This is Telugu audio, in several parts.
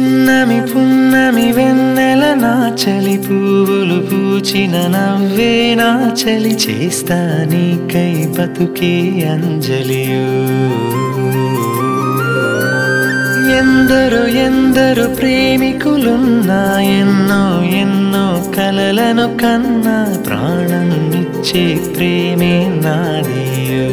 పున్నమి పున్నమి వెన్నెల నా చలి పువ్వులు పూచిన నవ్వే నా చలి చేస్తా నీకై బతుకే అంజలియు ఎందరో ఎందరో ప్రేమికులున్నా ఎన్నో ఎన్నో కలలను కన్నా ప్రాణం ఇచ్చే ప్రేమే నాదియు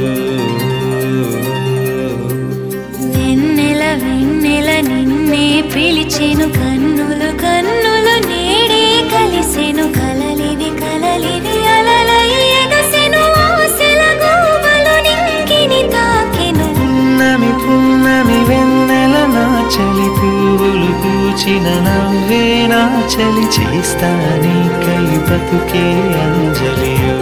వెన్నెల వెన్నెల నిన్నే పిలిచెను కన్నులు కన్నులు నేడే కలిసెను కలలివి కలలివి అలలై ఎగసెను ఆశల గోవలు నింగిని తాకెను పున్నమి పున్నమి వెన్నెల నా చలి పువ్వులు పూచిన నవ్వే నా చలి చేస్తా నీకై బతుకే అంజలియు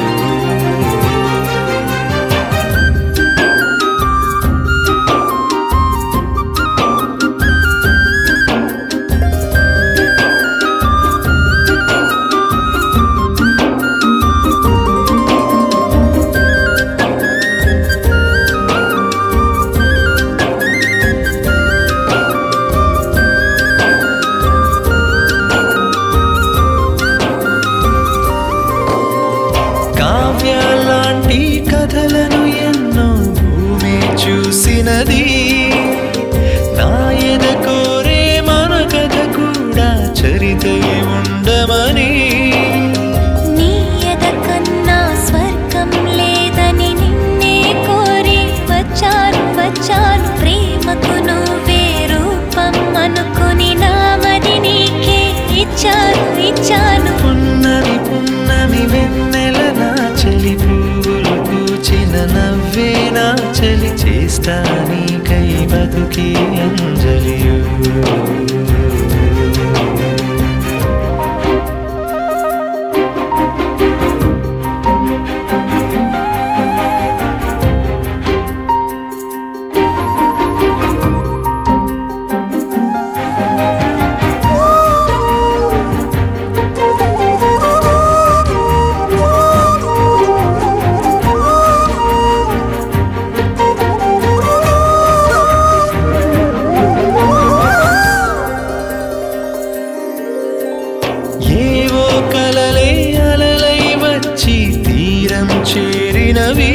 కావ్యాలాంటి కథలను ఎన్నో భూమి చూసినది నా ఎద కోరే మన కథ కూడా చరితే ఉండమని నీ ఎద కన్నా స్వర్గం లేదని నిన్నే కోరి వచ్చాను వచ్చాను ప్రేమకు నువ్వే రూపం అనుకుని నామది నీకే ఇచ్చాను ఇచ్చాను పున్నమి పున్నమి వెన్నెల నా చలి పువ్వులు పూచిన నవ్వే నా చలి చేస్తా నీకై బతుకే అంజలియు ఏవో కలలే అలలై వచ్చి తీరం చేరినవి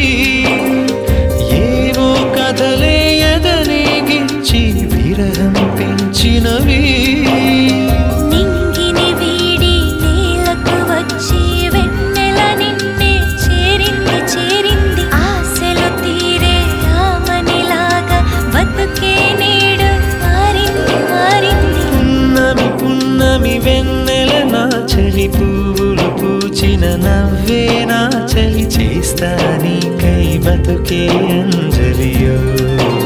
ఏవో కథలే ఎదనేగిచ్చి విరహం పెంచినవి నింగిని వీడి నేలకు వచ్చి వెన్నెల నిన్నే చేరింది చేరింది ఆశలు తీరే ఆమనిలాగా బతుకే నేడు మారింది మారింది పున్నమి పున్నమి వెన్నెల నా చలి పువ్వులు పూచిన నవ్వే నా చలి చేస్తా నీకై బతుకే అంజలియో